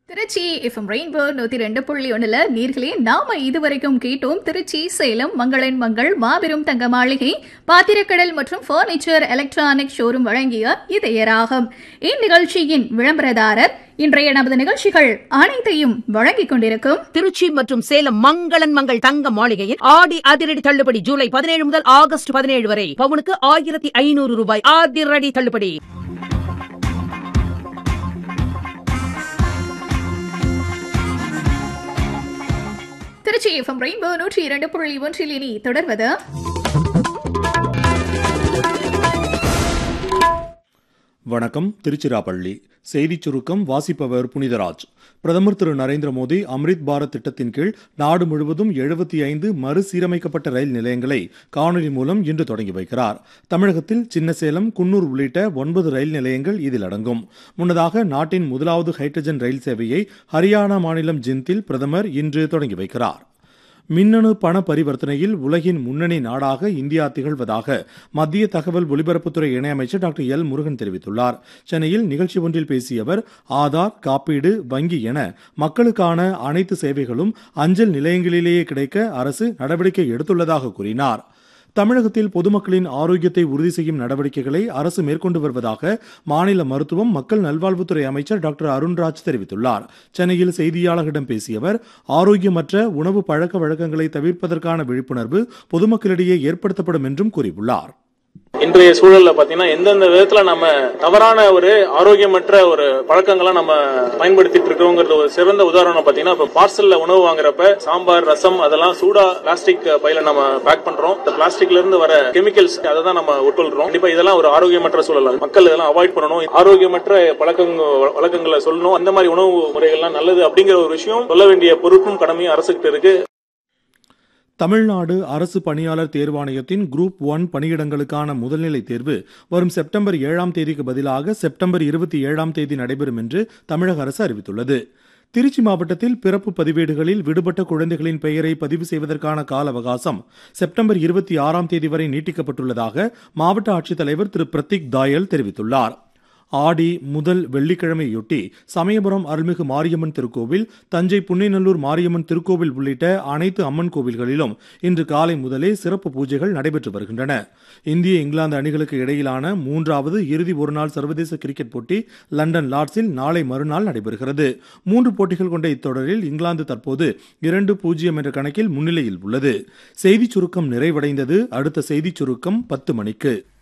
Trichy FM rainbow நூத்தி ரெண்டு புள்ளி ஒண்ணுல நீர்களே நாம இதுவரைக்கும் கேட்டோம் திருச்சி சேலம் மங்களன் மங்கள் மாபெரும் தங்க மாளிகை பாத்திரக்கடல் மற்றும் பர்னிச்சர் எலக்ட்ரானிக் ஷோரூம் வழங்கிய இதயராகம் இந்நிகழ்ச்சியின் விளம்பரதாரர் இன்றைய நமது நிகழ்ச்சிகள் அனைத்தையும் வழங்கிக் கொண்டிருக்கும் திருச்சி மற்றும் சேலம் மங்களன் மங்கள் தங்க மாளிகையில் ஆடி அதிரடி தள்ளுபடி ஜூலை பதினேழு முதல் ஆகஸ்ட் பதினேழு வரை பவுனுக்கு ஆயிரத்தி ஐநூறு ரூபாய் அதிரடி தள்ளுபடி திருச்சி எஃப்எம் ரெயின்போ நூற்றி இரண்டு புள்ளி ஒன்றில் இனி தொடர்வது வணக்கம் திருச்சிராப்பள்ளி செய்திச் சுருக்கம் வாசிப்பவர் புனிதராஜ் பிரதமர் திரு நரேந்திர மோடி அம்ரித் பாரத் திட்டத்தின் கீழ் நாடு முழுவதும் எழுபத்தி ஐந்து மறுசீரமைக்கப்பட்ட ரயில் நிலையங்களை காணொலி மூலம் இன்று தொடங்கி வைக்கிறார் தமிழகத்தில் சின்னசேலம் குன்னூர் உள்ளிட்ட ஒன்பது ரயில் நிலையங்கள் இதில் அடங்கும் முன்னதாக நாட்டின் முதலாவது ஹைட்ரஜன் ரயில் சேவையை ஹரியானா மாநிலம் ஜிந்தில் பிரதமர் இன்று தொடங்கி வைக்கிறார் மின்னணு பண பரிவர்த்தனையில் உலகின் முன்னணி நாடாக இந்தியா திகழ்வதாக மத்திய தகவல் ஒலிபரப்புத்துறை இணையமைச்சர் டாக்டர் எல் முருகன் தெரிவித்துள்ளார் சென்னையில் நிகழ்ச்சி ஒன்றில் பேசிய அவர் ஆதார் காப்பீடு வங்கி என மக்களுக்கான அனைத்து சேவைகளும் அஞ்சல் நிலையங்களிலேயே கிடைக்க அரசு நடவடிக்கை எடுத்துள்ளதாக கூறினார் தமிழகத்தில் பொதுமக்களின் ஆரோக்கியத்தை உறுதி செய்யும் நடவடிக்கைகளை அரசு மேற்கொண்டு வருவதாக மாநில மருத்துவம் மக்கள் நல்வாழ்வுத்துறை அமைச்சர் டாக்டர் அருண்ராஜ் தெரிவித்துள்ளார் சென்னையில் செய்தியாளர்களிடம் பேசிய அவர் ஆரோக்கியமற்ற உணவு பழக்க வழக்கங்களை தவிர்ப்பதற்கான விழிப்புணர்வு பொதுமக்களிடையே ஏற்படுத்தப்படும் என்றும் கூறியுள்ளார் இன்றைய சூழல்ல பாத்தீங்கன்னா எந்தெந்த விதத்துல நம்ம தவறான ஒரு ஆரோக்கியமற்ற ஒரு பழக்கங்களை நம்ம பயன்படுத்திட்டு இருக்கோங்கிறது ஒரு சிறந்த உதாரணம் பாத்தீங்கன்னா இப்ப பார்சல்ல உணவு வாங்குறப்ப சாம்பார் ரசம் அதெல்லாம் சூடா பிளாஸ்டிக் பையில நம்ம பேக் பண்றோம் இந்த பிளாஸ்டிக்ல இருந்து வர கெமிக்கல்ஸ் அதை தான் நம்ம உட்கொள்றோம் கண்டிப்பா இதெல்லாம் ஒரு ஆரோக்கியமற்ற சூழல் மக்கள் இதெல்லாம் அவாய்ட் பண்ணணும் ஆரோக்கியமற்ற பழக்கங்க வழக்கங்களை சொல்லணும் அந்த மாதிரி உணவு முறைகள்லாம் நல்லது அப்படிங்கிற ஒரு விஷயம் சொல்ல வேண்டிய பொறுப்பும் கடமையும் அரசுகிட்ட இருக்கு தமிழ்நாடு அரசு பணியாளர் தேர்வாணையத்தின் குரூப் ஒன் பணியிடங்களுக்கான முதல்நிலை தேர்வு வரும் செப்டம்பர் ஏழாம் தேதிக்கு பதிலாக செப்டம்பர் இருபத்தி ஏழாம் தேதி நடைபெறும் என்று தமிழக அரசு அறிவித்துள்ளது திருச்சி மாவட்டத்தில் பிறப்பு பதிவேடுகளில் விடுபட்ட குழந்தைகளின் பெயரை பதிவு செய்வதற்கான கால அவகாசம் செப்டம்பர் இருபத்தி ஆறாம் தேதி வரை நீட்டிக்கப்பட்டுள்ளதாக மாவட்ட ஆட்சித்தலைவர் திரு பிரத்திக் தாயல் தெரிவித்துள்ளார் ஆடி முதல் வெள்ளிக்கிழமையொட்டி சமயபுரம் அருள்மிகு மாரியம்மன் திருக்கோவில் தஞ்சை புன்னைநல்லூர் மாரியம்மன் திருக்கோவில் உள்ளிட்ட அனைத்து அம்மன் கோவில்களிலும் இன்று காலை முதலே சிறப்பு பூஜைகள் நடைபெற்று வருகின்றன இந்திய இங்கிலாந்து அணிகளுக்கு இடையிலான மூன்றாவது இறுதி ஒருநாள் சர்வதேச கிரிக்கெட் போட்டி லண்டன் லார்ட்ஸில் நாளை மறுநாள் நடைபெறுகிறது மூன்று போட்டிகள் கொண்ட இத்தொடரில் இங்கிலாந்து தற்போது இரண்டு பூஜ்ஜியம் என்ற கணக்கில் முன்னிலையில் உள்ளது செய்திச் சுருக்கம் நிறைவடைந்தது அடுத்த செய்திச் சுருக்கம் பத்து மணிக்கு